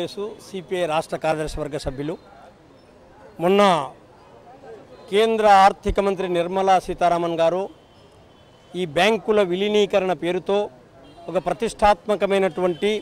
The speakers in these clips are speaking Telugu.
అఖిలేసు సిపిఐ రాష్ట్ర కార్యదర్శి వర్గ సభ్యులు మొన్న కేంద్ర ఆర్థిక మంత్రి నిర్మలా సీతారామన్ గారు ఈ బ్యాంకుల విలీనీకరణ పేరుతో ఒక ప్రతిష్టాత్మకమైనటువంటి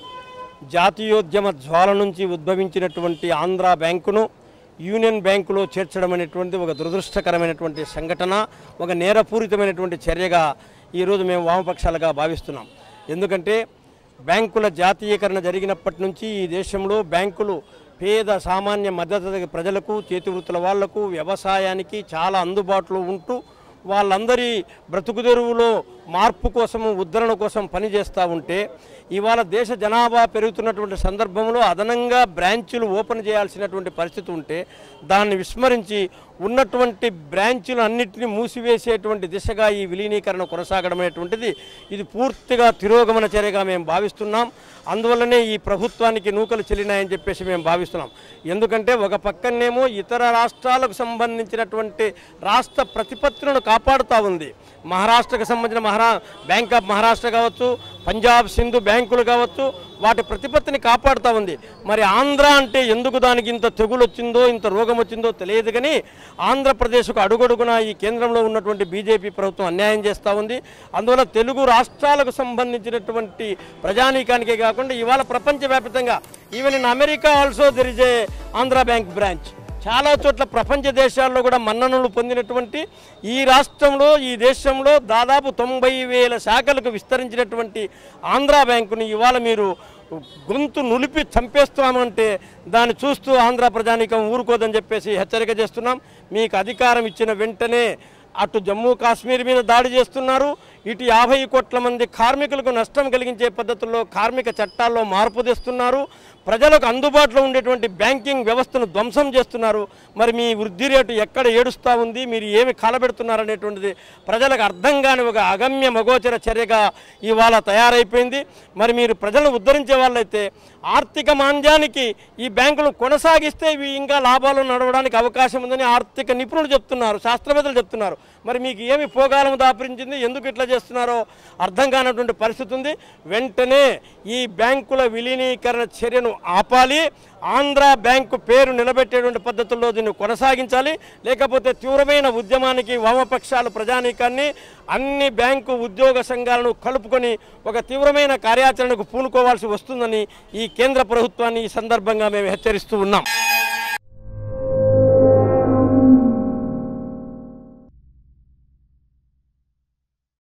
జాతీయోద్యమ జ్వాల నుంచి ఉద్భవించినటువంటి ఆంధ్ర బ్యాంకును యూనియన్ బ్యాంకులో చేర్చడం అనేటువంటి ఒక దురదృష్టకరమైనటువంటి సంఘటన ఒక నేరపూరితమైనటువంటి చర్యగా ఈరోజు మేము వామపక్షాలుగా భావిస్తున్నాం ఎందుకంటే బ్యాంకుల జాతీయకరణ జరిగినప్పటి నుంచి ఈ దేశంలో బ్యాంకులు పేద సామాన్య మధ్యతరగతి ప్రజలకు చేతి వృత్తుల వాళ్లకు వ్యవసాయానికి చాలా అందుబాటులో ఉంటూ వాళ్ళందరి బ్రతుకుదెరువులో మార్పు కోసం ఉద్ధరణ కోసం పనిచేస్తూ ఉంటే ఇవాళ దేశ జనాభా పెరుగుతున్నటువంటి సందర్భంలో అదనంగా బ్రాంచులు ఓపెన్ చేయాల్సినటువంటి పరిస్థితి ఉంటే దాన్ని విస్మరించి ఉన్నటువంటి బ్రాంచులు అన్నింటినీ మూసివేసేటువంటి దిశగా ఈ విలీనీకరణ కొనసాగడం అనేటువంటిది ఇది పూర్తిగా తిరోగమన చర్యగా మేము భావిస్తున్నాం అందువల్లనే ఈ ప్రభుత్వానికి నూకలు చెల్లినాయని చెప్పేసి మేము భావిస్తున్నాం ఎందుకంటే ఒక పక్కనేమో ఇతర రాష్ట్రాలకు సంబంధించినటువంటి రాష్ట్ర ప్రతిపత్తులను కాపాడుతూ ఉంది మహారాష్ట్రకు సంబంధించిన మహారా బ్యాంక్ ఆఫ్ మహారాష్ట్ర కావచ్చు పంజాబ్ సింధు బ్యాంకులు కావచ్చు వాటి ప్రతిపత్తిని కాపాడుతూ ఉంది మరి ఆంధ్ర అంటే ఎందుకు దానికి ఇంత తెగులు వచ్చిందో ఇంత రోగం వచ్చిందో తెలియదు కానీ ఆంధ్రప్రదేశ్కు అడుగడుగున ఈ కేంద్రంలో ఉన్నటువంటి బీజేపీ ప్రభుత్వం అన్యాయం చేస్తూ ఉంది అందువల్ల తెలుగు రాష్ట్రాలకు సంబంధించినటువంటి ప్రజానీకానికే కాకుండా ఇవాళ ప్రపంచవ్యాప్తంగా even in America also there is a Andhra Bank branch చాలా చోట్ల ప్రపంచ దేశాల్లో కూడా మన్ననలు పొందినటువంటి ఈ రాష్ట్రంలో ఈ దేశంలో దాదాపు తొంభై వేల శాఖలకు విస్తరించినటువంటి ఆంధ్ర బ్యాంకుని ఇవాళ మీరు గొంతు నులిపి చంపేస్తామంటే దాన్ని చూస్తూ ఆంధ్ర ప్రజానీకం ఊరుకోదని చెప్పేసి హెచ్చరిక చేస్తున్నాం మీకు అధికారం ఇచ్చిన వెంటనే అటు జమ్మూ కాశ్మీర్ మీద దాడి చేస్తున్నారు ఇటు యాభై కోట్ల మంది కార్మికులకు నష్టం కలిగించే పద్ధతుల్లో కార్మిక చట్టాల్లో మార్పు తెస్తున్నారు ప్రజలకు అందుబాటులో ఉండేటువంటి బ్యాంకింగ్ వ్యవస్థను ధ్వంసం చేస్తున్నారు మరి మీ వృద్ధి రేటు ఎక్కడ ఏడుస్తూ ఉంది మీరు ఏమి కాలబెడుతున్నారు అనేటువంటిది ప్రజలకు అర్థం కాని ఒక అగమ్య మగోచర చర్యగా ఇవాళ తయారైపోయింది మరి మీరు ప్రజలను ఉద్ధరించే వాళ్ళైతే ఆర్థిక మాంద్యానికి ఈ బ్యాంకులు కొనసాగిస్తే ఇవి ఇంకా లాభాలు నడవడానికి అవకాశం ఉందని ఆర్థిక నిపుణులు చెప్తున్నారు శాస్త్రవేత్తలు చెప్తున్నారు మరి మీకు ఏమి పోగాలం దాపరించింది ఎందుకు ఇట్లా చేస్తున్నారో అర్థం కానటువంటి పరిస్థితి ఉంది వెంటనే ఈ బ్యాంకుల విలీనీకరణ చర్యను ఆపాలి ఆంధ్ర బ్యాంకు పేరు నిలబెట్టేటువంటి పద్ధతుల్లో దీన్ని కొనసాగించాలి లేకపోతే తీవ్రమైన ఉద్యమానికి వామపక్షాలు ప్రజానీకాన్ని అన్ని బ్యాంకు ఉద్యోగ సంఘాలను కలుపుకొని ఒక తీవ్రమైన కార్యాచరణకు పూనుకోవాల్సి వస్తుందని ఈ కేంద్ర ప్రభుత్వాన్ని ఈ సందర్భంగా మేము హెచ్చరిస్తూ ఉన్నాం